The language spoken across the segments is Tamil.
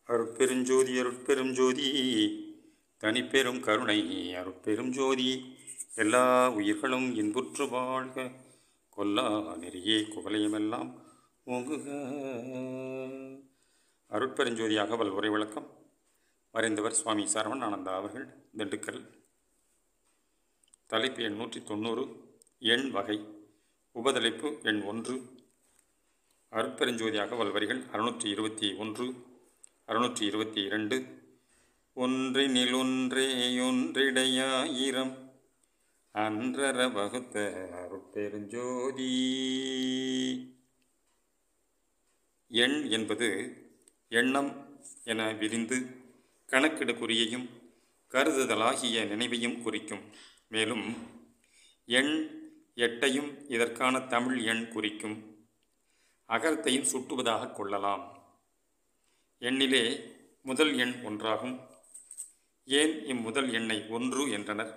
அருட்பெருஞ்சோதி அருட்பெரும் ஜோதி தனிப்பெரும் கருணை அருட்பெரும் ஜோதி எல்லா உயிர்களும் இன்புற்று வாழ்க கொல்லா நெறியே குவலையுமெல்லாம் ஓங்குக அருட்பெருஞ்சோதி அகவல் உரை விளக்கம் மறைந்தவர் சுவாமி சரவண ஆனந்தா அவர்கள் திண்டுக்கல் தலைப்பு எண் நூற்றி தொண்ணூறு எண் வகை உபதலைப்பு எண் ஒன்று அருட்பெருஞ்சோதி அகவல் வரிகள் அறுநூற்றி இருபத்தி ஒன்று அறுநூற்றி இருபத்தி இரண்டு ஒன்றினில் ஒன்றே ஒன்றிடையாயிரம் அன்றர வகுத்த அருட்பெருஞ்சோதி எண் என்பது எண்ணம் என விரிந்து கணக்கிடு குறியையும் கருதுதலாகிய நினைவையும் குறிக்கும் மேலும் எண் எட்டையும் இதற்கான தமிழ் எண் குறிக்கும் அகரத்தையும் சுட்டுவதாக கொள்ளலாம் எண்ணிலே முதல் எண் ஒன்றாகும் ஏன் இம்முதல் எண்ணை ஒன்று என்றனர்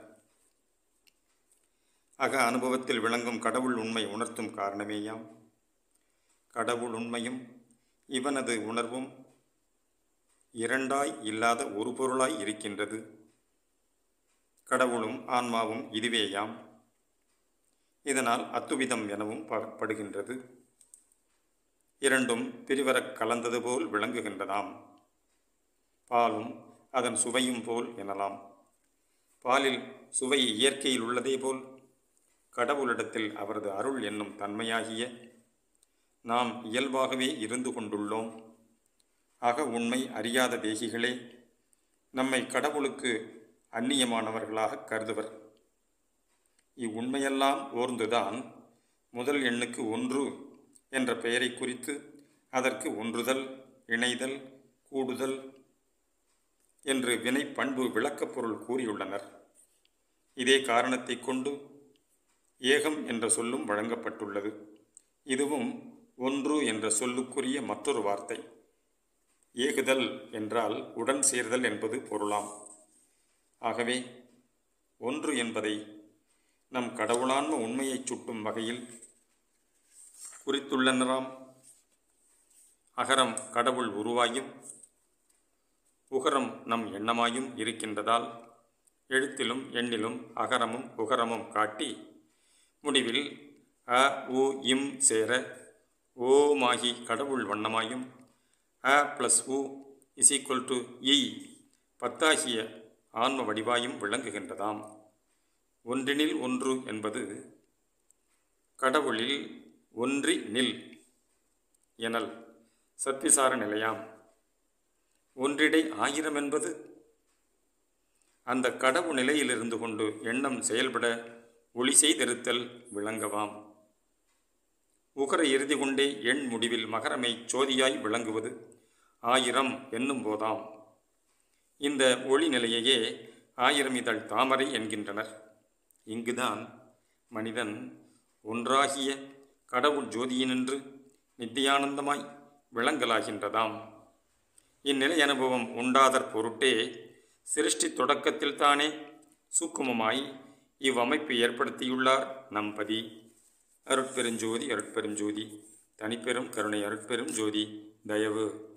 அக அனுபவத்தில் விளங்கும் கடவுள் உண்மை உணர்த்தும் காரணமேயாம் கடவுள் உண்மையும் இவனது உணர்வும் இரண்டாய் இல்லாத ஒரு பொருளாய் இருக்கின்றது கடவுளும் ஆன்மாவும் இதுவேயாம் இதனால் அத்துவிதம் எனவும் ப- படுகின்றது இரண்டும் பிரிவரக் கலந்தது போல் விளங்குகின்றதாம் பாலும் அதன் சுவையும் போல் எனலாம் பாலில் சுவை இயற்கையில் உள்ளதே போல் கடவுளிடத்தில் அவரது அருள் என்னும் தன்மையாகிய நாம் இயல்பாகவே இருந்து கொண்டுள்ளோம் அக உண்மை அறியாத தேகிகளே நம்மை கடவுளுக்கு அந்நியமானவர்களாக கருதுவர் இவ்வுண்மையெல்லாம் ஓர்ந்துதான் முதல் எண்ணுக்கு ஒன்று என்ற பெயரை குறித்து அதற்கு ஒன்றுதல் இணைதல் கூடுதல் என்று வினை பண்பு விளக்கப் பொருள் கூறியுள்ளனர் இதே காரணத்தை கொண்டு ஏகம் என்ற சொல்லும் வழங்கப்பட்டுள்ளது இதுவும் ஒன்று என்ற சொல்லுக்குரிய மற்றொரு வார்த்தை ஏகுதல் என்றால் உடன் சேர்தல் என்பது பொருளாம் ஆகவே ஒன்று என்பதை நம் கடவுளான்ம உண்மையைச் சுட்டும் வகையில் குறித்துள்ளனராம் அகரம் கடவுள் உருவாயும் உகரம் நம் எண்ணமாயும் இருக்கின்றதால் எழுத்திலும் எண்ணிலும் அகரமும் உகரமும் காட்டி முடிவில் அ உ இம் சேர ஓமாகி கடவுள் வண்ணமாயும் அ ப்ளஸ் உ இஸ் ஈக்குவல் டு இ பத்தாகிய ஆன்ம வடிவாயும் விளங்குகின்றதாம் ஒன்றினில் ஒன்று என்பது கடவுளில் ஒன்றி நில் எனல் சத்திசார நிலையாம் ஒன்றிடை ஆயிரம் என்பது அந்த கடவு நிலையில் இருந்து கொண்டு எண்ணம் செயல்பட ஒளி செய்திருத்தல் விளங்கவாம் உகர இறுதி கொண்டே எண் முடிவில் மகரமை சோதியாய் விளங்குவது ஆயிரம் என்னும் போதாம் இந்த ஒளி நிலையையே ஆயிரம் இதழ் தாமரை என்கின்றனர் இங்குதான் மனிதன் ஒன்றாகிய கடவுள் ஜோதியினின்று நித்தியானந்தமாய் விளங்கலாகின்றதாம் இந்நிலை அனுபவம் உண்டாதற் பொருட்டே சிருஷ்டி தொடக்கத்தில்தானே சூக்குமமாய் இவ்வமைப்பு ஏற்படுத்தியுள்ளார் நம்பதி அருட்பெருஞ்சோதி அருட்பெருஞ்சோதி தனிப்பெரும் கருணை அருட்பெரும் ஜோதி தயவு